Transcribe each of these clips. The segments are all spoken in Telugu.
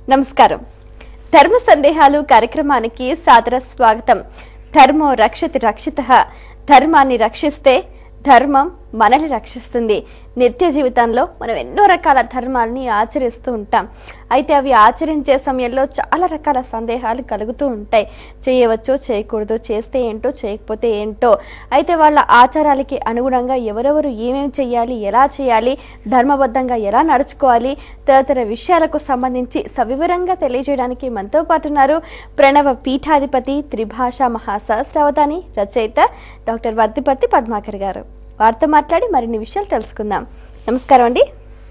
నమస్కారం ధర్మ సందేహాలు కార్యక్రమానికి సాదర స్వాగతం ధర్మో రక్షతి రక్షిత ధర్మాన్ని రక్షిస్తే ధర్మం మనల్ని రక్షిస్తుంది నిత్య జీవితంలో మనం ఎన్నో రకాల ధర్మాలని ఆచరిస్తూ ఉంటాం అయితే అవి ఆచరించే సమయంలో చాలా రకాల సందేహాలు కలుగుతూ ఉంటాయి చేయవచ్చో చేయకూడదు చేస్తే ఏంటో చేయకపోతే ఏంటో అయితే వాళ్ళ ఆచారాలకి అనుగుణంగా ఎవరెవరు ఏమేమి చేయాలి ఎలా చేయాలి ధర్మబద్ధంగా ఎలా నడుచుకోవాలి తదితర విషయాలకు సంబంధించి సవివరంగా తెలియజేయడానికి మనతో పాటు ఉన్నారు ప్రణవ పీఠాధిపతి త్రిభాషా మహాసహస్రావధాని రచయిత డాక్టర్ వర్తిపర్తి పద్మాకర్ గారు వారితో మాట్లాడి మరిన్ని విషయాలు తెలుసుకుందాం నమస్కారం అండి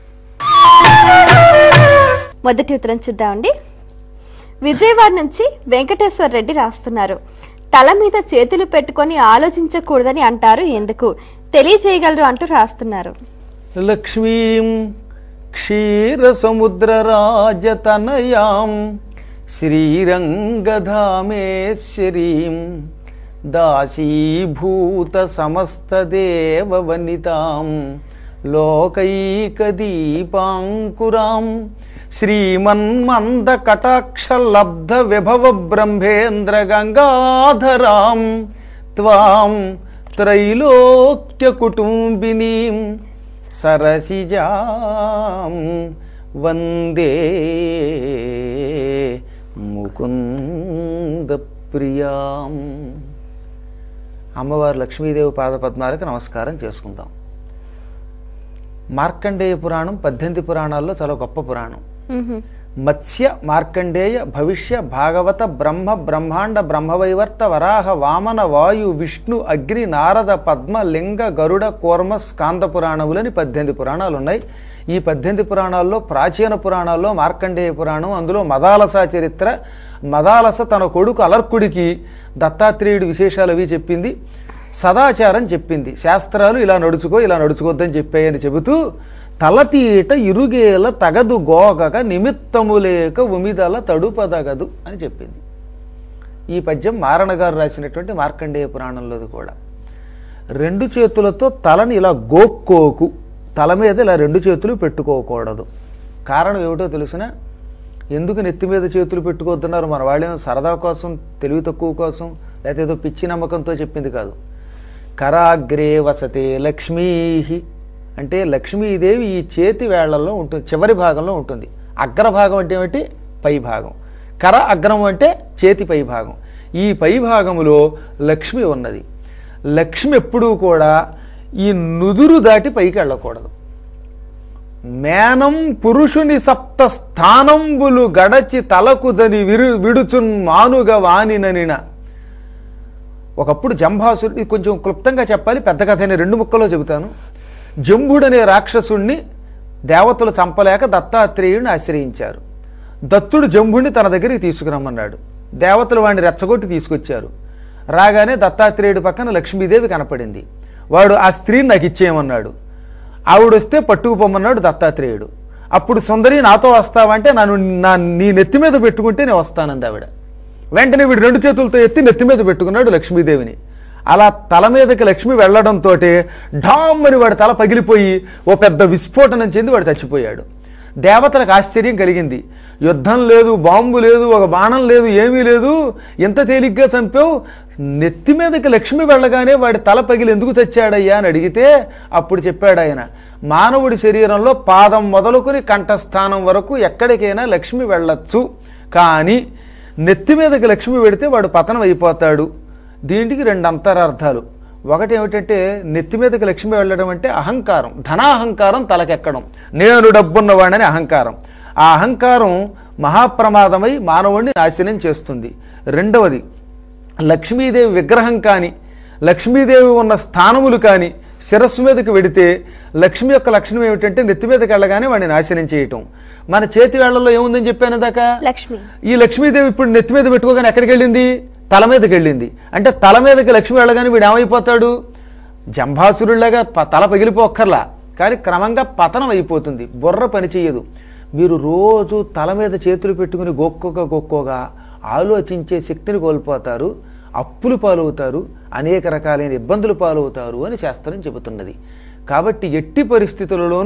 మొదటి ఉత్తరం చూద్దామండి విజయవాడ నుంచి వెంకటేశ్వర రెడ్డి రాస్తున్నారు తల మీద చేతులు పెట్టుకొని ఆలోచించకూడదని అంటారు ఎందుకు తెలియజేయగలరు అంటూ రాస్తున్నారు లక్ష్మీం క్షీరసముద్రరాజతనయాం శ్రీరంగధామేశ్వరీం దాసీభూత సమస్తదేవవనితాం లోకైకదీపాంకురాం శ్రీమన్మందకటాక్షలబ్ధ విభవ బ్రహ్మేంద్ర గంగాధరాం త్వాం త్రైలోక్య కుటుంబినీం సరసిజాం వందే ముకుంద ప్రియాం అమ్మవారు లక్ష్మీదేవి పాదపద్మాలకు నమస్కారం చేసుకుందాం మార్కండేయ పురాణం పద్దెనిమిది పురాణాల్లో చాలా గొప్ప పురాణం మ్హూ. మత్స్య మార్కండేయ భవిష్య భాగవత బ్రహ్మ బ్రహ్మాండ బ్రహ్మవైవర్త వరాహ వామన వాయు విష్ణు అగ్ని నారద పద్మ లింగ గరుడ కూర్మ స్కాంద పురాణములని పద్దెనిమిది పురాణాలు ఉన్నాయి ఈ పద్దెనిమిది పురాణాల్లో ప్రాచీన పురాణాల్లో మార్కండేయ పురాణం అందులో మదాలస చరిత్ర మదాలస తన కొడుకు అలర్కుడికి దత్తాత్రేయుడి విశేషాలు అవి చెప్పింది సదాచారం చెప్పింది శాస్త్రాలు ఇలా నడుచుకో ఇలా నడుచుకోవద్దని చెప్పాయని చెబుతూ తలతీట ఇరుగేల తగదు గోగక నిమిత్తము లేక ఉమిదల తడుపదగదు అని చెప్పింది ఈ పద్యం మారణ గారు రాసినటువంటి మార్కండేయ పురాణంలోది కూడా రెండు చేతులతో తలని ఇలా గోక్కోకు తల మీద ఇలా రెండు చేతులు పెట్టుకోకూడదు కారణం ఏమిటో తెలిసిన ఎందుకు నెత్తి మీద చేతులు పెట్టుకోవద్దున్నారు మన వాళ్ళేమో సరదా కోసం తెలివి తక్కువ కోసం లేకపోతే ఏదో పిచ్చి నమ్మకంతో చెప్పింది కాదు కరాగ్రే వసతే లక్ష్మీ అంటే లక్ష్మీదేవి ఈ చేతి వేళ్లలో ఉంటుంది చివరి భాగంలో ఉంటుంది అగ్రభాగం అంటే ఏమిటి పై భాగం కర అగ్రం అంటే చేతి పై భాగం ఈ పై భాగములో లక్ష్మి ఉన్నది లక్ష్మి ఎప్పుడూ కూడా ఈ నుదురు దాటి పైకి వెళ్ళకూడదు మేనం పురుషుని సప్త స్థానంబులు గడచి తలకుదని విరు విడుచున్ మానుగ వానిననిన ఒకప్పుడు జంభాసురుడు ఇది కొంచెం క్లుప్తంగా చెప్పాలి పెద్ద కథ అని రెండు ముక్కలో చెబుతాను జంభుడనే రాక్షసుణ్ణి దేవతలు చంపలేక దత్తాత్రేయుడిని ఆశ్రయించారు దత్తుడు జంభుడిని తన దగ్గరికి తీసుకురమ్మన్నాడు దేవతలు వాడిని రెచ్చగొట్టి తీసుకొచ్చారు రాగానే దత్తాత్రేయుడి పక్కన లక్ష్మీదేవి కనపడింది వాడు ఆ స్త్రీని నాకు ఇచ్చేయమన్నాడు ఆవిడొస్తే పట్టుకుపోమన్నాడు దత్తాత్రేయుడు అప్పుడు సుందరి నాతో వస్తావంటే నన్ను నా నీ నెత్తి మీద పెట్టుకుంటే నేను వస్తానంది ఆవిడ వెంటనే వీడు రెండు చేతులతో ఎత్తి నెత్తి మీద పెట్టుకున్నాడు లక్ష్మీదేవిని అలా తల మీదకి లక్ష్మి వెళ్లడంతో ఢామ్ అని వాడి తల పగిలిపోయి ఓ పెద్ద విస్ఫోటనం చెంది వాడు చచ్చిపోయాడు దేవతలకు ఆశ్చర్యం కలిగింది యుద్ధం లేదు బాంబు లేదు ఒక బాణం లేదు ఏమీ లేదు ఎంత తేలిగ్గా చంపావు నెత్తి మీదకి లక్ష్మి వెళ్ళగానే వాడి తల పగిలి ఎందుకు తెచ్చాడయ్యా అని అడిగితే అప్పుడు చెప్పాడు ఆయన మానవుడి శరీరంలో పాదం మొదలుకొని కంఠస్థానం వరకు ఎక్కడికైనా లక్ష్మి వెళ్ళొచ్చు కానీ నెత్తి మీదకి లక్ష్మి పెడితే వాడు పతనం అయిపోతాడు దీనికి రెండు అంతరార్థాలు ఒకటి ఏమిటంటే నెత్తి మీదకి లక్ష్మి వెళ్ళడం అంటే అహంకారం ధనాహంకారం తలకెక్కడం నేను డబ్బున్నవాడని అహంకారం ఆ అహంకారం మహాప్రమాదమై మానవుడిని నాశనం చేస్తుంది రెండవది లక్ష్మీదేవి విగ్రహం కానీ లక్ష్మీదేవి ఉన్న స్థానములు కానీ శిరస్సు మీదకి వెడితే లక్ష్మి యొక్క లక్షణం ఏమిటంటే నెత్తి మీదకి వెళ్ళగానే వాడిని నాశనం చేయటం మన చేతి వేళ్లలో ఏముందని చెప్పాను దాకా లక్ష్మి ఈ లక్ష్మీదేవి ఇప్పుడు నెత్తి మీద పెట్టుకోగానే ఎక్కడికి వెళ్ళింది తల మీదకి వెళ్ళింది అంటే తల మీదకి లక్ష్మి వెళ్ళగానే వీడు ఏమైపోతాడు జంభాసురులాగా ప- తల పగిలిపోక్కర్లా కానీ క్రమంగా పతనం అయిపోతుంది బుర్ర పని చెయ్యదు మీరు రోజు తల మీద చేతులు పెట్టుకుని గొక్కోగా గొక్కోగా ఆలోచించే శక్తిని కోల్పోతారు అప్పులు పాలవుతారు అనేక రకాలైన ఇబ్బందులు పాలవుతారు అని శాస్త్రం చెబుతున్నది కాబట్టి ఎట్టి పరిస్థితులలోనూ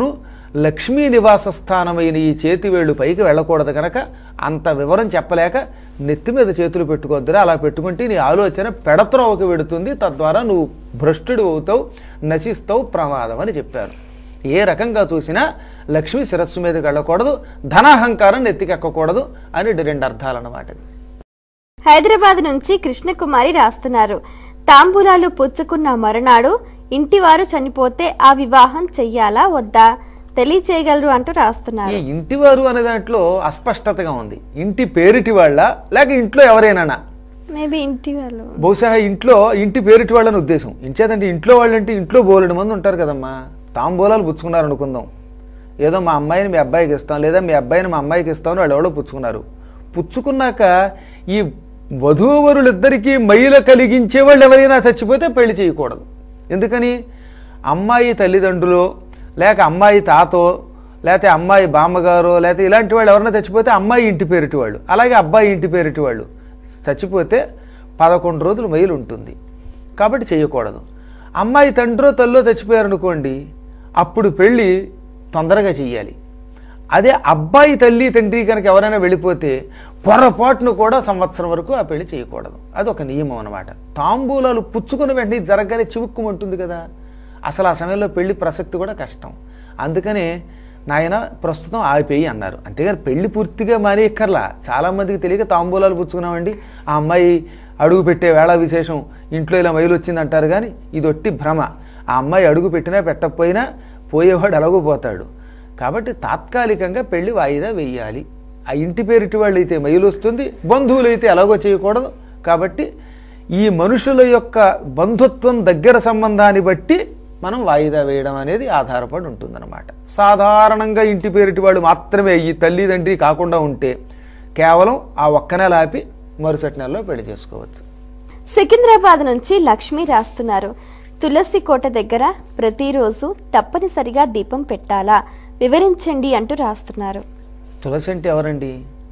లక్ష్మీ నివాస స్థానమైన ఈ చేతివేళ్ళు పైకి వెళ్ళకూడదు కనుక అంత వివరం చెప్పలేక నెత్తి మీద చేతులు పెట్టుకోవద్దురా అలా పెట్టుకుంటే నీ ఆలోచన పెడత్రోవకి వెడుతుంది తద్వారా నువ్వు భ్రష్టుడు అవుతావు నశిస్తావు ప్రమాదం అని చెప్పారు ఏ రకంగా చూసినా లక్ష్మి శిరస్సు మీదకి వెళ్ళకూడదు ధనాహంకారం నెత్తికెక్కకూడదు అని రెండు అర్థాలన్నమాట ఇది. హైదరాబాద్ నుంచి కృష్ణకుమారి రాస్తున్నారు తాంబూలాలు పుచ్చుకున్న మరునాడు ఇంటివారు చనిపోతే ఆ వివాహం చెయ్యాలా వద్దా తెలియచేయగలరు అంటూ ఈ రాస్తున్నారు ఇంటివారు అనే దాంట్లో అస్పష్టతగా ఉంది ఇంటి పేరిటి వాళ్ళ లేక ఇంట్లో ఎవరైనా మేబీ ఇంటి వాళ్ళు బహుశా ఇంట్లో ఇంటి పేరిటి వాళ్ళని ఉద్దేశం ఇంచేదంటే ఇంట్లో వాళ్ళంటే ఇంట్లో బోలెడు మంది ఉంటారు కదమ్మా తాంబూలాలు పుచ్చుకున్నారు అనుకుందాం ఏదో మా అమ్మాయిని మీ అబ్బాయికి ఇస్తాం లేదా మీ అబ్బాయిని మా అమ్మాయికి ఇస్తామని వాళ్ళు ఎవడో పుచ్చుకున్నారు పుచ్చుకున్నాక ఈ వధూవరులిద్దరికీ మైల కలిగించే వాళ్ళు ఎవరైనా చచ్చిపోతే పెళ్లి చేయకూడదు ఎందుకని అమ్మాయి తల్లిదండ్రులు లేక అమ్మాయి తాతో లేకపోతే అమ్మాయి బామ్మగారు లేకపోతే ఇలాంటి వాళ్ళు ఎవరైనా చచ్చిపోతే అమ్మాయి ఇంటి పేరిటి వాళ్ళు అలాగే అబ్బాయి ఇంటి పేరిటి వాళ్ళు చచ్చిపోతే పదకొండు రోజులు మైలు ఉంటుంది కాబట్టి చేయకూడదు అమ్మాయి తండ్రో తల్లో చచ్చిపోయారనుకోండి అప్పుడు పెళ్ళి తొందరగా చెయ్యాలి అదే అబ్బాయి తల్లి తండ్రి కనుక ఎవరైనా వెళ్ళిపోతే పొరపాటును కూడా సంవత్సరం వరకు ఆ పెళ్లి చేయకూడదు అది ఒక నియమం అనమాట తాంబూలాలు పుచ్చుకుని వెంటనే జరగగానే చివుక్కుమంటుంది కదా అసలు ఆ సమయంలో పెళ్లి ప్రసక్తి కూడా కష్టం అందుకనే నాయన ప్రస్తుతం ఆగిపోయి అన్నారు అంతేగాని పెళ్లి పూర్తిగా మానేయక్కర్లా చాలామందికి తెలియక తాంబూలాలు పుచ్చుకున్నామండి ఆ అమ్మాయి అడుగు పెట్టే వేళ విశేషం ఇంట్లో ఇలా మైలు వచ్చింది అంటారు కానీ ఇది ఒట్టి భ్రమ ఆ అమ్మాయి అడుగు పెట్టినా పెట్టకపోయినా పోయేవాడు ఎలాగో పోతాడు కాబట్టి తాత్కాలికంగా పెళ్లి వాయిదా వేయాలి ఆ ఇంటి పేరిటి వాళ్ళు అయితే మైలు వస్తుంది బంధువులు అయితే ఎలాగో చేయకూడదు కాబట్టి ఈ మనుషుల యొక్క బంధుత్వం దగ్గర సంబంధాన్ని బట్టి మనం వాయిదా వేయడం అనేది ఆధారపడి ఉంటుందన్నమాట సాధారణంగా ఇంటి పేరిటి వాళ్ళు మాత్రమే ఈ తల్లి తండ్రి కాకుండా ఉంటే కేవలం ఆ ఒక్క నెల ఆపి మరుసటి నెలలో పెళ్లి చేసుకోవచ్చు సికింద్రాబాద్ నుంచి లక్ష్మి రాస్తున్నారు తులసి కోట దగ్గర ప్రతిరోజు తప్పనిసరిగా దీపం పెట్టాలా వివరించండి అంటూ రాస్తున్నారు తులసి అంటే ఎవరండి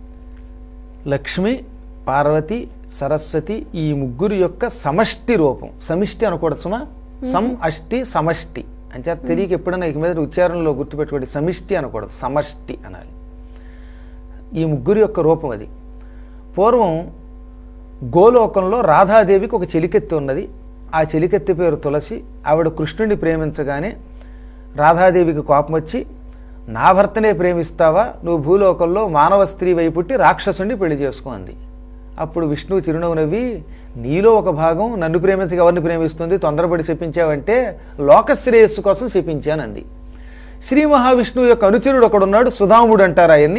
లక్ష్మి పార్వతి సరస్వతి ఈ ముగ్గురు యొక్క సమష్టి రూపం సమిష్టి అనకూడదు సుమా సం అష్టి సమష్టి అంటే తెలియక ఎప్పుడైనా ఇక మీద ఉచ్చారణలో గుర్తుపెట్టుకోండి సమిష్టి అనకూడదు సమష్టి అనాలి ఈ ముగ్గురు యొక్క రూపం అది పూర్వం గోలోకంలో రాధాదేవికి ఒక చెలికెత్తి ఉన్నది ఆ చెలికెత్తి పేరు తులసి ఆవిడ కృష్ణుడిని ప్రేమించగానే రాధాదేవికి కోపం వచ్చి నా భర్తనే ప్రేమిస్తావా నువ్వు భూలోకంలో మానవ స్త్రీ వైపుట్టి రాక్షసుని పెళ్లి చేసుకో అంది అప్పుడు విష్ణువు చిరునవ్వు నవ్వి నీలో ఒక భాగం నన్ను ప్రేమించక ఎవరిని ప్రేమిస్తుంది తొందరపడి శపించావంటే లోకశ్రేయస్సు కోసం శపించానంది శ్రీ మహావిష్ణువు యొక్క అనుచరుడు ఒకడున్నాడు సుధాముడు అంటారు ఆయన్ని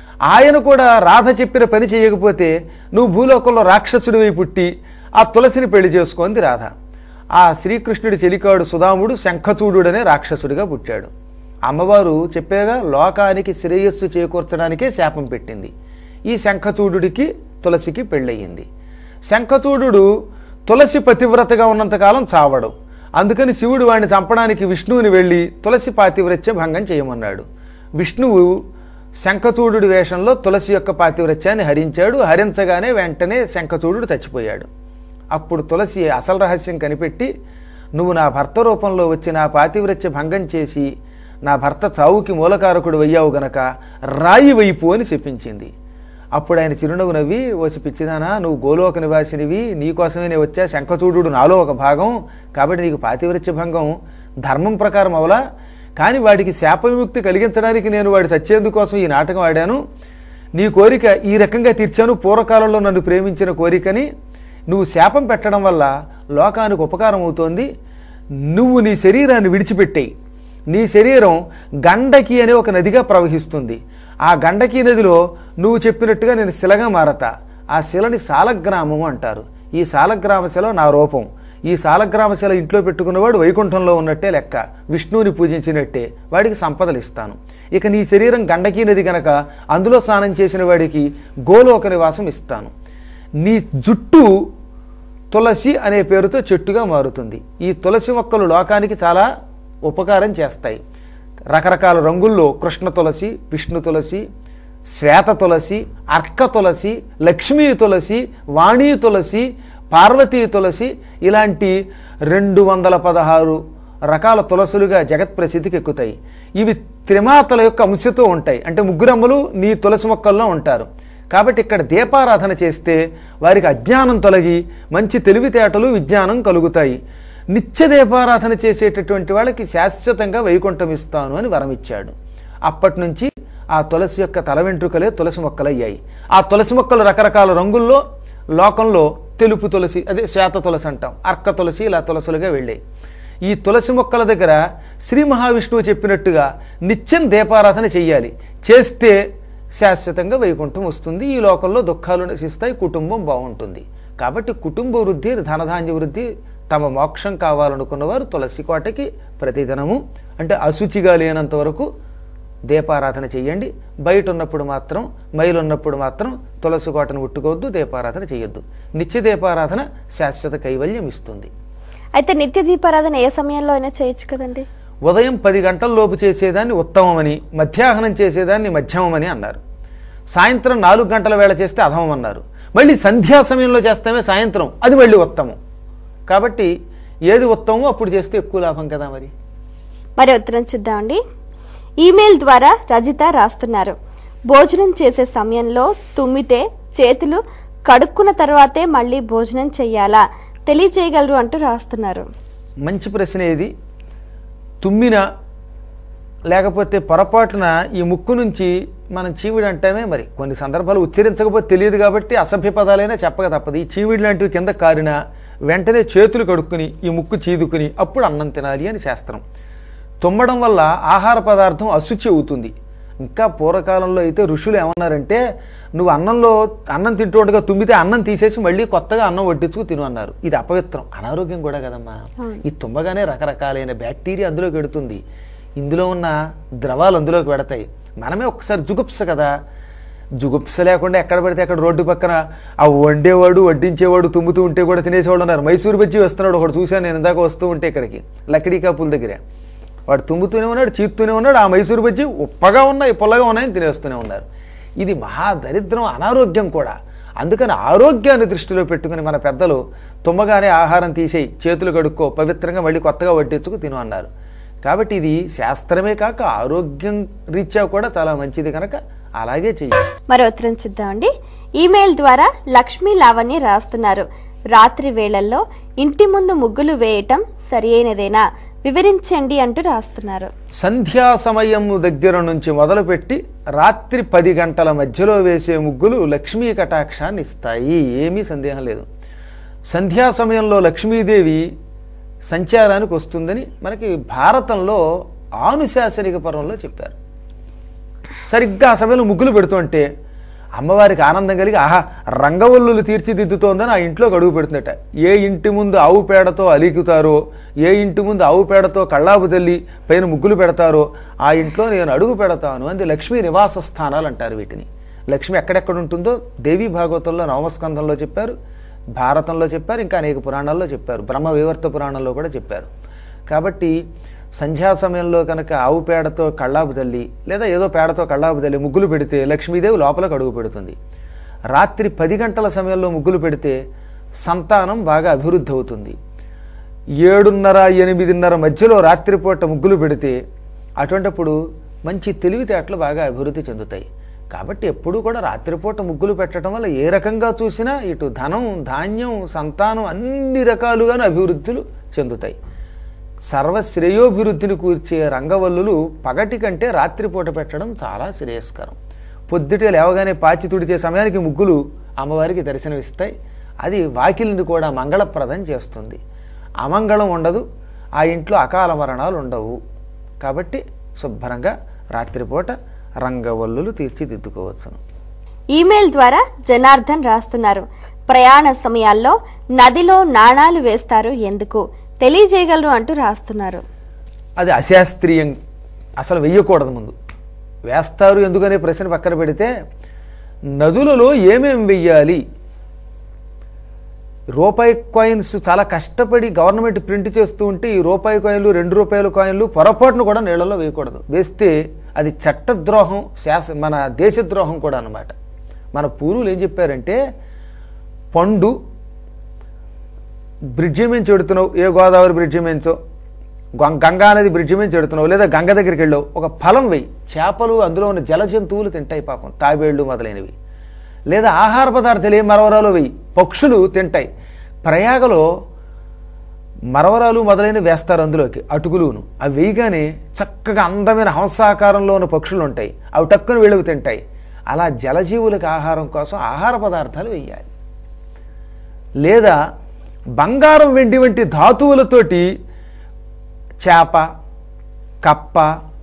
ఆయన కూడా రాధ చెప్పిన పని చేయకపోతే నువ్వు భూలోకంలో రాక్షసుడివై పుట్టి ఆ తులసిని పెళ్లి చేసుకుంది రాధ ఆ శ్రీకృష్ణుడి చెలికాడు సుధాముడు శంఖచూడు అనే రాక్షసుడిగా పుట్టాడు అమ్మవారు చెప్పేగా లోకానికి శ్రేయస్సు చేకూర్చడానికే శాపం పెట్టింది ఈ శంఖచూడుడికి తులసికి పెళ్ళయింది శంఖచూడు తులసి పతివ్రతగా ఉన్నంతకాలం చావడు అందుకని శివుడు వాడిని చంపడానికి విష్ణువుని వెళ్ళి తులసి పాతివ్రత్య భంగం చేయమన్నాడు విష్ణువు శంఖచూడు వేషంలో తులసి యొక్క పాతివ్రత్యాన్ని హరించాడు హరించగానే వెంటనే శంఖచూడు చచ్చిపోయాడు అప్పుడు తులసి అసలు రహస్యం కనిపెట్టి నువ్వు నా భర్త రూపంలో వచ్చి నా పాతివ్రత్య భంగం చేసి నా భర్త చావుకి మూలకారకుడు అయ్యావు గనక రాయి వైపు అని చెప్పించింది అప్పుడు ఆయన చిరునవ్వు నవ్వి ఓసి పిచ్చిదానా నువ్వు గోలోక నివాసినివి నీకోసమే నేను వచ్చా శంఖచూడు నాలో ఒక భాగం కాబట్టి నీకు పాతివ్రత్య భంగం ధర్మం ప్రకారం అవలా కానీ వాడికి శాప విముక్తి కలిగించడానికి నేను వాడి సచ్చేందుకోసం ఈ నాటకం ఆడాను నీ కోరిక ఈ రకంగా తీర్చాను పూర్వకాలంలో నన్ను ప్రేమించిన కోరికని నువ్వు శాపం పెట్టడం వల్ల లోకానికి ఉపకారం అవుతోంది నువ్వు నీ శరీరాన్ని విడిచిపెట్టేయి నీ శరీరం గండకి అనే ఒక నదిగా ప్రవహిస్తుంది ఆ గండకి నదిలో నువ్వు చెప్పినట్టుగా నేను శిలగా మారతా ఆ శిలని సాలగ్రామము అంటారు ఈ సాలగ్రామ శిల నా రూపం ఈ సాలగ్రామ శిల ఇంట్లో పెట్టుకున్నవాడు వైకుంఠంలో ఉన్నట్టే లెక్క విష్ణువుని పూజించినట్టే వాడికి సంపదలు ఇస్తాను ఇక నీ శరీరం గండకీ నది గనక అందులో స్నానం చేసిన వాడికి గోలోక నివాసం ఇస్తాను నీ జుట్టు తులసి అనే పేరుతో చెట్టుగా మారుతుంది ఈ తులసి మొక్కలు లోకానికి చాలా ఉపకారం చేస్తాయి రకరకాల రంగుల్లో కృష్ణ తులసి విష్ణు తులసి శ్వేత తులసి అర్క తులసి లక్ష్మీ తులసి వాణీ తులసి పార్వతీ తులసి ఇలాంటి రెండు వందల పదహారు రకాల తులసులుగా జగత్ ప్రసిద్ధికి ఎక్కుతాయి ఇవి త్రిమాతల యొక్క అంశతో ఉంటాయి అంటే ముగ్గురమ్మలు నీ తులసి మొక్కల్లో ఉంటారు కాబట్టి ఇక్కడ దీపారాధన చేస్తే వారికి అజ్ఞానం తొలగి మంచి తెలివితేటలు విజ్ఞానం కలుగుతాయి నిత్య దీపారాధన చేసేటటువంటి వాళ్ళకి శాశ్వతంగా వైకుంఠం ఇస్తాను అని వరమిచ్చాడు అప్పటి నుంచి ఆ తులసి యొక్క తల వెంట్రుకలే తులసి మొక్కలయ్యాయి ఆ తులసి మొక్కలు రకరకాల రంగుల్లో లోకంలో తెలుపు తులసి అదే శ్వేత తులసి అంటాం అర్క తులసి ఇలా తులసులుగా వెళ్ళాయి ఈ తులసి మొక్కల దగ్గర శ్రీ మహావిష్ణువు చెప్పినట్టుగా నిత్యం దీపారాధన చెయ్యాలి చేస్తే శాశ్వతంగా వైకుంఠం వస్తుంది ఈ లోకంలో దుఃఖాలు నశిస్తాయి కుటుంబం బాగుంటుంది కాబట్టి కుటుంబ వృద్ధి ధనధాన్య వృద్ధి తమ మోక్షం కావాలనుకున్న వారు తులసి కోటకి ప్రతిదినము అంటే అశుచిగా లేనంత వరకు దీపారాధన చెయ్యండి బయట ఉన్నప్పుడు మాత్రం మైలు ఉన్నప్పుడు మాత్రం తులసి కోటను ముట్టుకోవద్దు దీపారాధన చేయొద్దు నిత్య దీపారాధన శాశ్వత కైవల్యం ఇస్తుంది అయితే నిత్య దీపారాధన ఏ సమయంలో అయినా చేయొచ్చు కదండి ఉదయం పది గంటల లోపు చేసేదాన్ని ఉత్తమమని మధ్యాహ్నం చేసేదాన్ని మధ్యమమని అన్నారు సాయంత్రం నాలుగు గంటల వేళ చేస్తే అధమం అన్నారు మళ్ళీ సంధ్యా సమయంలో చేస్తామే సాయంత్రం అది మళ్ళీ ఉత్తమం కాబట్టి ఏది ఉత్తమమో అప్పుడు చేస్తే ఎక్కువ లాభం కదా మరి మరి ఉత్తరం చూద్దామండి ఈమెయిల్ ద్వారా రజిత రాస్తున్నారు భోజనం చేసే సమయంలో తుమ్మితే చేతులు కడుక్కున్న తర్వాతే మళ్ళీ భోజనం చెయ్యాలా తెలియజేయగలరు అంటూ రాస్తున్నారు మంచి ప్రశ్న ఇది తుమ్మిన లేకపోతే పొరపాటున ఈ ముక్కు నుంచి మనం చీవిడి అంటామే మరి కొన్ని సందర్భాలు ఉచ్చరించకపోతే తెలియదు కాబట్టి అసభ్య పదాలైనా చెప్పక తప్పదు ఈ చీవిడి లాంటివి కింద కారిన వెంటనే చేతులు కడుక్కుని ఈ ముక్కు చీదుకుని అప్పుడు అన్నం తినాలి అని శాస్త్రం తుమ్మడం వల్ల ఆహార పదార్థం అశుచి అవుతుంది ఇంకా పూర్వకాలంలో అయితే ఋషులు ఏమన్నారంటే నువ్వు అన్నంలో అన్నం తింటూ ఉండగా తుమ్మితే అన్నం తీసేసి మళ్ళీ కొత్తగా అన్నం వడ్డించుకు తిను అన్నారు ఇది అపవిత్రం అనారోగ్యం కూడా కదమ్మా ఈ తుమ్మగానే రకరకాలైన బ్యాక్టీరియా అందులోకి పెడుతుంది ఇందులో ఉన్న ద్రవాలు అందులోకి పెడతాయి మనమే ఒకసారి జుగుప్స కదా జుగుప్స లేకుండా ఎక్కడ పడితే అక్కడ రోడ్డు పక్కన ఆ వండేవాడు వడ్డించేవాడు తుమ్ముతూ ఉంటే కూడా తినేసేవాడు ఉన్నారు మైసూరు బజ్జీ వస్తున్నాడు ఒకటి చూశాను నేను ఇందాక వస్తూ ఉంటే ఇక్కడికి లక్కడీ కాపుల దగ్గర వాడు తుమ్ముతూనే ఉన్నాడు చీత్తూనే ఉన్నాడు ఆ మైసూరు బజ్జీ ఉప్పగా ఉన్నాయి పొల్లగా ఉన్నాయని తినేస్తూనే ఉన్నారు ఇది మహా దరిద్రం అనారోగ్యం కూడా అందుకని ఆరోగ్యాన్ని దృష్టిలో పెట్టుకుని మన పెద్దలు తుమ్మగానే ఆహారం తీసేయి చేతులు కడుక్కో పవిత్రంగా మళ్ళీ కొత్తగా వడ్డించుకు తిను అన్నారు కాబట్టి ఇది శాస్త్రమే కాక ఆరోగ్యం రీత్యా కూడా చాలా మంచిది కనుక అలాగే చెయ్యి మరి ఉత్తరం చూద్దామండి ఈమెయిల్ ద్వారా లక్ష్మీ లావణ్య రాస్తున్నారు రాత్రి వేళల్లో ఇంటి ముందు ముగ్గులు వేయటం సరియైనదేనా వివరించండి అంటూ రాస్తున్నారు సంధ్యా సమయం దగ్గర నుంచి మొదలుపెట్టి రాత్రి పది గంటల మధ్యలో వేసే ముగ్గులు లక్ష్మీ కటాక్షాన్ని ఇస్తాయి ఏమీ సందేహం లేదు సంధ్యా సమయంలో లక్ష్మీదేవి సంచారానికి వస్తుందని మనకి భారతంలో ఆనుశాసనిక పర్వంలో చెప్పారు సరిగ్గా ఆ సమయంలో ముగ్గులు పెడుతుంటే అమ్మవారికి ఆనందం కలిగి ఆహా రంగవల్లులు తీర్చిదిద్దుతోందని ఆ ఇంట్లోకి అడుగు పెడుతుందట ఏ ఇంటి ముందు ఆవు పేడతో అలికుతారో ఏ ఇంటి ముందు ఆవు పేడతో కళ్ళాపు తల్లి పైన ముగ్గులు పెడతారో ఆ ఇంట్లో నేను అడుగు పెడతాను అంది లక్ష్మీ నివాస స్థానాలు అంటారు వీటిని లక్ష్మి ఎక్కడెక్కడ ఉంటుందో దేవీ భాగవతంలో నవమస్కంధంలో చెప్పారు భారతంలో చెప్పారు ఇంకా అనేక పురాణాల్లో చెప్పారు బ్రహ్మ వివర్త పురాణంలో కూడా చెప్పారు కాబట్టి సంధ్యా సమయంలో కనుక ఆవు పేడతో కళ్ళాపు తల్లి లేదా ఏదో పేడతో కళ్ళాపు తల్లి ముగ్గులు పెడితే లక్ష్మీదేవి లోపలకు అడుగు పెడుతుంది రాత్రి పది గంటల సమయంలో ముగ్గులు పెడితే సంతానం బాగా అభివృద్ధి అవుతుంది ఏడున్నర ఎనిమిదిన్నర మధ్యలో రాత్రిపూట ముగ్గులు పెడితే అటువంటప్పుడు మంచి తెలివితేటలు బాగా అభివృద్ధి చెందుతాయి కాబట్టి ఎప్పుడూ కూడా రాత్రిపూట ముగ్గులు పెట్టడం వల్ల ఏ రకంగా చూసినా ఇటు ధనం ధాన్యం సంతానం అన్ని రకాలుగాను అభివృద్ధులు చెందుతాయి సర్వశ్రేయోభివృద్ధిని కూర్చే రంగవల్లులు పగటి కంటే రాత్రిపూట పెట్టడం చాలా శ్రేయస్కరం పొద్దుటే లేవగానే పాచి తుడిచే సమయానికి ముగ్గులు అమ్మవారికి దర్శనమిస్తాయి అది వాకిలిని కూడా మంగళప్రదం చేస్తుంది అమంగళం ఉండదు ఆ ఇంట్లో అకాల మరణాలు ఉండవు కాబట్టి శుభ్రంగా రాత్రిపూట రంగవల్లులు తీర్చిదిద్దుకోవచ్చును ఈమెయిల్ ద్వారా జనార్దన్ రాస్తున్నారు ప్రయాణ సమయాల్లో నదిలో నాణాలు వేస్తారు ఎందుకు తెలియజేయగలరు అంటూ రాస్తున్నారు అది అశాస్త్రీయం అసలు వెయ్యకూడదు ముందు వేస్తారు ఎందుకనే ప్రశ్న పక్కన పెడితే నదులలో ఏమేం వెయ్యాలి రూపాయి కాయిన్స్ చాలా కష్టపడి గవర్నమెంట్ ప్రింట్ చేస్తూ ఉంటే ఈ రూపాయి కాయిన్లు రెండు రూపాయల కాయిన్లు పొరపాటును కూడా నీళ్ళలో వేయకూడదు వేస్తే అది చట్టద్రోహం శాస మన దేశద్రోహం కూడా అన్నమాట మన పూర్వులు ఏం చెప్పారంటే పండు బ్రిడ్జి మించి ఎడుతున్నావు ఏ గోదావరి బ్రిడ్జి మించో గం- గంగా నది బ్రిడ్జి మీద చెడుతున్నావు లేదా గంగ దగ్గరికి వెళ్ళావు ఒక ఫలం వెయ్యి చేపలు అందులో ఉన్న జల జంతువులు తింటాయి పాపం తాబేళ్ళు మొదలైనవి లేదా ఆహార పదార్థాలు ఏ మరవరాలు వెయ్యి పక్షులు తింటాయి ప్రయాగలో మరవరాలు మొదలైన వేస్తారు అందులోకి అటుకులును అవి వేయగానే చక్కగా అందమైన హంసాకారంలో ఉన్న పక్షులు ఉంటాయి అవి టక్కున వెళ్ళవి తింటాయి అలా జలజీవులకు ఆహారం కోసం ఆహార పదార్థాలు వేయాలి లేదా బంగారం వెండి వంటి ధాతువులతోటి చేప కప్ప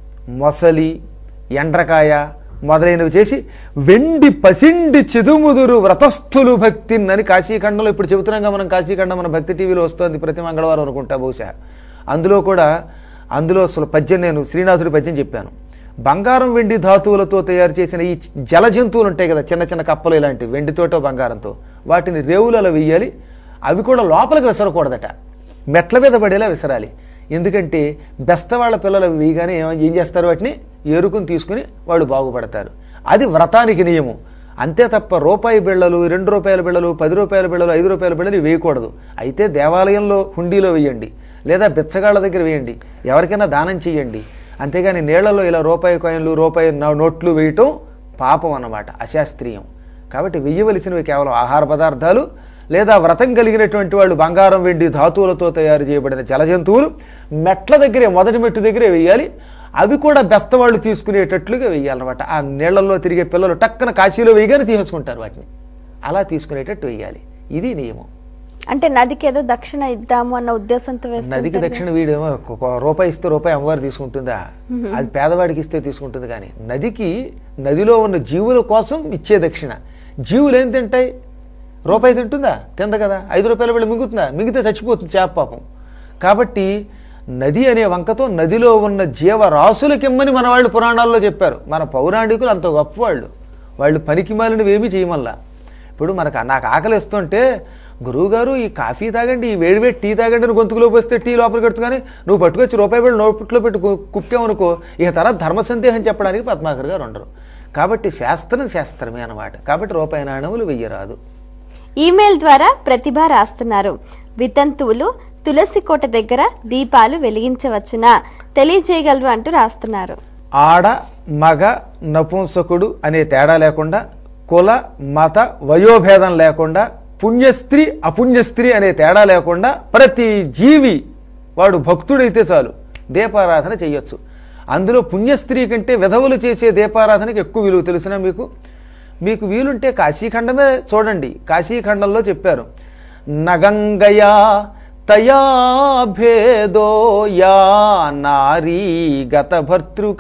మొసలి ఎండ్రకాయ మొదలైనవి చేసి వెండి పసిండి చిదుముదురు వ్రతస్థులు భక్తి అని కాశీఖండంలో ఇప్పుడు చెబుతున్నాం మనం కాశీఖండం మన భక్తి టీవీలో వస్తుంది ప్రతి మంగళవారం అనుకుంటా బహుశా అందులో కూడా అందులో అసలు పద్యం నేను శ్రీనాథుడి పద్యం చెప్పాను బంగారం వెండి ధాతువులతో తయారు చేసిన ఈ జల జంతువులు ఉంటాయి కదా చిన్న చిన్న కప్పలు ఇలాంటివి వెండితోటో బంగారంతో వాటిని రేవులలో వెయ్యాలి అవి కూడా లోపలికి విసరకూడదట మెట్ల మీద పడేలా విసరాలి ఎందుకంటే బెస్తవాళ్ళ పిల్లలు అవి వేయగానే ఏమ- ఏం చేస్తారు వాటిని ఏరుకుని తీసుకుని వాళ్ళు బాగుపడతారు అది వ్రతానికి నియమం అంతే తప్ప రూపాయి బిళ్ళలు రెండు రూపాయల బిళ్ళలు పది రూపాయల బిళ్ళలు ఐదు రూపాయల బిళ్ళలు ఇవి వేయకూడదు అయితే దేవాలయంలో హుండీలో వేయండి లేదా బిచ్చగాళ్ళ దగ్గర వేయండి ఎవరికైనా దానం చేయండి అంతేగాని నీళ్లలో ఇలా రూపాయి కాయిన్లు రూపాయి నో- నోట్లు వేయటం పాపం అన్నమాట అశాస్త్రీయం కాబట్టి వెయ్యవలసినవి కేవలం ఆహార పదార్థాలు లేదా వ్రతం కలిగినటువంటి వాళ్ళు బంగారం వెండి ధాతువులతో తయారు చేయబడిన జలజంతువులు మెట్ల దగ్గరే మొదటి మెట్టు దగ్గరే వేయాలి అవి కూడా బెస్తవాళ్ళు తీసుకునేటట్లుగా వేయాలన్నమాట ఆ నీళ్లలో తిరిగే పిల్లలు టక్కన కాశీలో వేయగానే తీసేసుకుంటారు వాటిని అలా తీసుకునేటట్టు వేయాలి ఇది నియమం అంటే నదికి ఏదో దక్షిణ ఇద్దాము అన్న ఉద్దేశంతో నదికి వేస్తుంటే దక్షిణ వీడేమో ఒక రూపాయి ఇస్తే రూపాయి అమ్మవారు తీసుకుంటుందా అది పేదవాడికి ఇస్తే తీసుకుంటుంది కానీ నదికి నదిలో ఉన్న జీవుల కోసం ఇచ్చే దక్షిణ జీవులు ఏం తింటాయి రూపాయి తింటుందా తింద కదా ఐదు రూపాయల వెళ్ళి మింగుతుందా మింగితే చచ్చిపోతుంది చేప పాపం కాబట్టి నది అనే వంకతో నదిలో ఉన్న జీవరాశులకిమ్మని మన వాళ్ళు పురాణాల్లో చెప్పారు మన పౌరాణికులు అంత గొప్పవాళ్ళు వాళ్ళు పనికి మాలినవి ఏమీ చేయమల్లా ఇప్పుడు మనకు నాకు ఆకలి ఇస్తుంటే గురువుగారు ఈ కాఫీ తాగండి ఈ వేడివేడి టీ తాగండి అని గొంతుకులో పోస్తే టీ లోపల కట్టుకొని నువ్వు పట్టుకొచ్చి రూపాయి వేలు నోట్లో పెట్టి కు- కుక్కామనుకో ఇక తర్వాత ధర్మ సందేహం చెప్పడానికి పద్మాకర్ గారు ఉండరు కాబట్టి శాస్త్రం శాస్త్రమే అన్నమాట కాబట్టి రూపాయి నాణములు వెయ్యరాదు ఈమెయిల్ ద్వారా ప్రతిభ రాస్తున్నారు వితంతువులు తులసి కోట దగ్గర దీపాలు వెలిగించవచ్చునా తెలియజేయగలరు అంటూ రాస్తున్నారు ఆడ మగ నపుంసకుడు అనే తేడా లేకుండా కుల మత వయోభేదం లేకుండా పుణ్యస్త్రీ అపుణ్యస్త్రీ అనే తేడా లేకుండా ప్రతి జీవి వాడు భక్తుడైతే చాలు దీపారాధన చేయొచ్చు అందులో పుణ్యస్త్రీ కంటే విధవులు చేసే దీపారాధనకి ఎక్కువ విలువ తెలిసిన మీకు మీకు వీలుంటే కాశీఖండమే చూడండి కాశీఖండంలో చెప్పారు నగంగయా తయా భేదో యా నారీ గత భర్తృక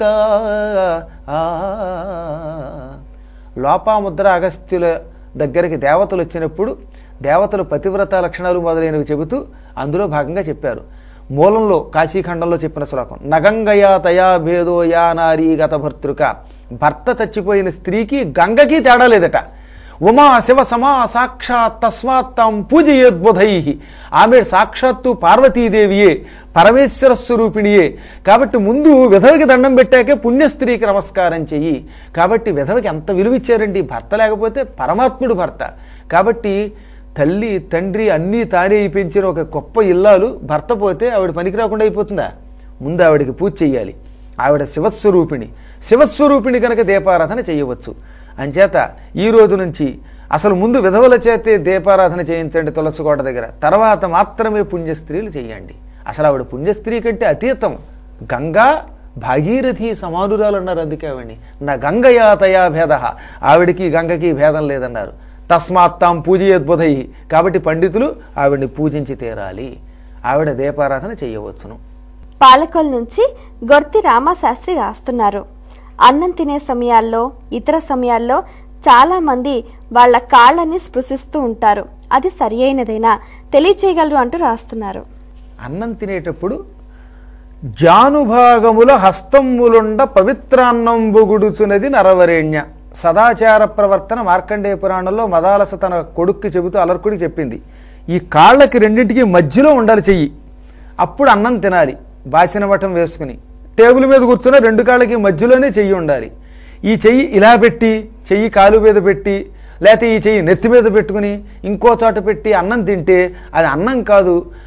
లోపాముద్ర అగస్త్యుల దగ్గరికి దేవతలు వచ్చినప్పుడు దేవతలు పతివ్రత లక్షణాలు మొదలైనవి చెబుతూ అందులో భాగంగా చెప్పారు మూలంలో కాశీఖండంలో చెప్పిన శ్లోకం నగంగయా తయా భేదో యా నారీ గత భర్తృక భర్త చచ్చిపోయిన స్త్రీకి గంగకి తేడా లేదట ఉమా శివ సమా సాక్షాత్ తస్మాత్ తాం పూజయోద్బుధై ఆమె సాక్షాత్తు పార్వతీదేవియే పరమేశ్వర స్వరూపిణియే కాబట్టి ముందు విధవకి దండం పెట్టాకే పుణ్యస్త్రీకి నమస్కారం చెయ్యి కాబట్టి విధవకి ఎంత విలువ ఇచ్చారండి భర్త లేకపోతే పరమాత్ముడు భర్త కాబట్టి తల్లి తండ్రి అన్నీ తానే పెంచిన ఒక గొప్ప ఇల్లాలు భర్త పోతే ఆవిడ పనికి రాకుండా అయిపోతుందా ముందు ఆవిడకి పూజ చెయ్యాలి ఆవిడ శివస్వరూపిణి శివస్వరూపిణి కనుక దీపారాధన చేయవచ్చు అంచేత ఈ రోజు నుంచి అసలు ముందు విధవల చేతే దీపారాధన చేయించండి తులసికోట దగ్గర తర్వాత మాత్రమే పుణ్యస్త్రీలు చేయండి అసలు ఆవిడ పుణ్యస్త్రీ కంటే అతీతం గంగా భాగీరథి సమానురాలు అన్నారు అందుకే ఆవిడ్ని నా గంగయా తయా భేద ఆవిడికి గంగకి భేదం లేదన్నారు తస్మాత్ తాం పూజయద్బుధై కాబట్టి పండితులు ఆవిడ్ని పూజించి తీరాలి ఆవిడ దీపారాధన చేయవచ్చును పాలకొల్ నుంచి గొర్తి రామశాస్త్రి రాస్తున్నారు అన్నం తినే సమయాల్లో ఇతర సమయాల్లో చాలా మంది వాళ్ళ కాళ్ళని స్పృశిస్తూ ఉంటారు అది సరి అయినదేనా తెలియచేయగలరు అంటూ రాస్తున్నారు అన్నం తినేటప్పుడు జానుభాగముల హస్తములుండ పవిత్రాన్నంబు గుడుచున్నది నరవరేణ్య సదాచార ప్రవర్తన మార్కండేయ పురాణంలో మదాలస తన కొడుక్కి చెబుతూ అలర్కుడికి చెప్పింది ఈ కాళ్ళకి రెండింటికి మధ్యలో ఉండాలి చెయ్యి అప్పుడు అన్నం తినాలి బాసిన వటం వేసుకుని టేబుల్ మీద కూర్చున్న రెండు కాళ్ళకి మధ్యలోనే చెయ్యి ఉండాలి ఈ చెయ్యి ఇలా పెట్టి చెయ్యి కాలు మీద పెట్టి లేకపోతే ఈ చెయ్యి నెత్తి మీద పెట్టుకుని ఇంకో చోట పెట్టి అన్నం తింటే అది అన్నం కాదు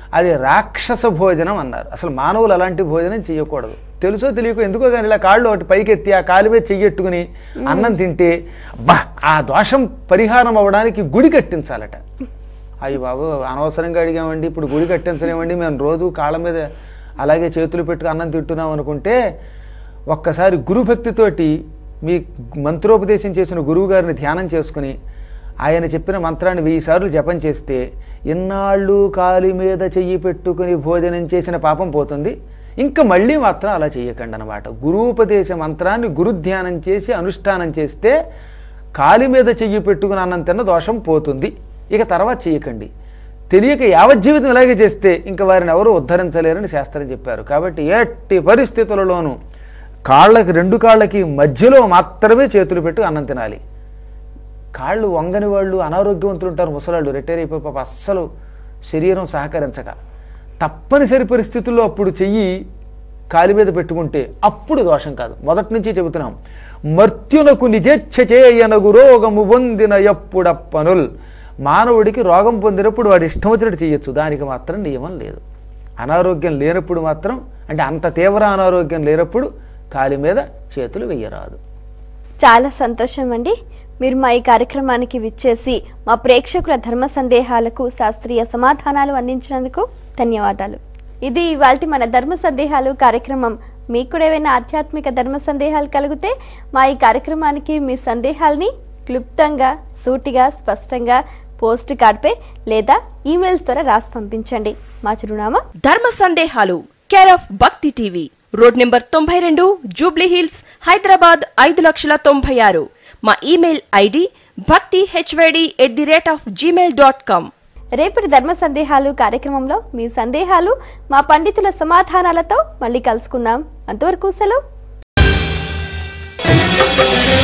అది రాక్షస భోజనం అన్నారు అసలు మానవులు అలాంటి భోజనం చేయకూడదు తెలుసో తెలియకో ఎందుకో కానీ ఇలా కాళ్ళు ఒకటి పైకెత్తి ఆ కాలు మీద చెయ్యెట్టుకుని అన్నం తింటే బా ఆ దోషం పరిహారం అవ్వడానికి గుడి కట్టించాలట అయ్యి బాబు అనవసరంగా అడిగామండి ఇప్పుడు గుడి కట్టించలేమండి మేము రోజు కాళ్ళ మీద అలాగే చేతులు పెట్టుకు అన్నం తింటున్నాం అనుకుంటే ఒక్కసారి గురుభక్తితోటి మీ మంత్రోపదేశం చేసిన గురువు గారిని ధ్యానం చేసుకుని ఆయన చెప్పిన మంత్రాన్ని వెయ్యి సార్లు జపం చేస్తే ఎన్నాళ్ళు కాలి మీద చెయ్యి పెట్టుకుని భోజనం చేసిన పాపం పోతుంది ఇంకా మళ్ళీ మాత్రం అలా చేయకండి అనమాట గురూపదేశ మంత్రాన్ని గురుధ్యానం చేసి అనుష్ఠానం చేస్తే కాలి మీద చెయ్యి పెట్టుకుని అన్నం తిన్న దోషం పోతుంది ఇక తర్వాత చేయకండి తెలియక యావజ్జీవితం ఇలాగే చేస్తే ఇంకా వారిని ఎవరు ఉద్ధరించలేరని శాస్త్రం చెప్పారు కాబట్టి ఎట్టి పరిస్థితులలోనూ కాళ్ళకి రెండు కాళ్ళకి మధ్యలో మాత్రమే చేతులు పెట్టి అన్నం తినాలి కాళ్ళు వంగని వాళ్ళు అనారోగ్యవంతులు ఉంటారు ముసలాళ్ళు రిటైర్ అయిపోయి పాప అస్సలు శరీరం సహకరించక తప్పనిసరి పరిస్థితుల్లో అప్పుడు చెయ్యి కాలి మీద పెట్టుకుంటే అప్పుడు దోషం కాదు మొదటి నుంచి చెబుతున్నాం మర్త్యునకు నిజేచ్ఛ చేయనగు రోగము పొందిన ఎప్పుడప్పనుల్ మానవుడికి రోగం పొందినప్పుడు వాడు ఇష్టం వచ్చినట్టు చేయొచ్చు దానికి మాత్రం నియమం లేదు అనారోగ్యం లేనప్పుడు మాత్రం అంటే అంత తీవ్ర అనారోగ్యం లేనప్పుడు కాలి మీద చేతులు వెయ్యరాదు చాలా సంతోషం అండి మీరు మా ఈ కార్యక్రమానికి విచ్చేసి మా ప్రేక్షకుల ధర్మ సందేహాలకు శాస్త్రీయ సమాధానాలు అందించినందుకు ధన్యవాదాలు ఇది ఇవాల్టి మన ధర్మ సందేహాలు కార్యక్రమం మీకు కూడా ఏవైనా ఆధ్యాత్మిక ధర్మ సందేహాలు కలిగితే మా ఈ కార్యక్రమానికి మీ సందేహాల్ని క్లుప్తంగా సూటిగా స్పష్టంగా పోస్ట్ కార్డ్పై లేదా ఈమెయిల్స్ ద్వారా రాసి పంపించండి మా చిరునామా Dharma Sandehalu care of Bhakti TV road number తొంభై రెండు జూబ్లీ హిల్స్ హైదరాబాద్ ఐదు లక్షల తొంభై ఆరు మా email ID Bhakti HYD at the rate of Gmail dot com రేపటి ధర్మ సందేహాలు కార్యక్రమంలో మీ సందేహాలు మా పండితుల సమాధానాలతో మళ్ళీ కలుసుకుందాం అంతవరకు సెలవు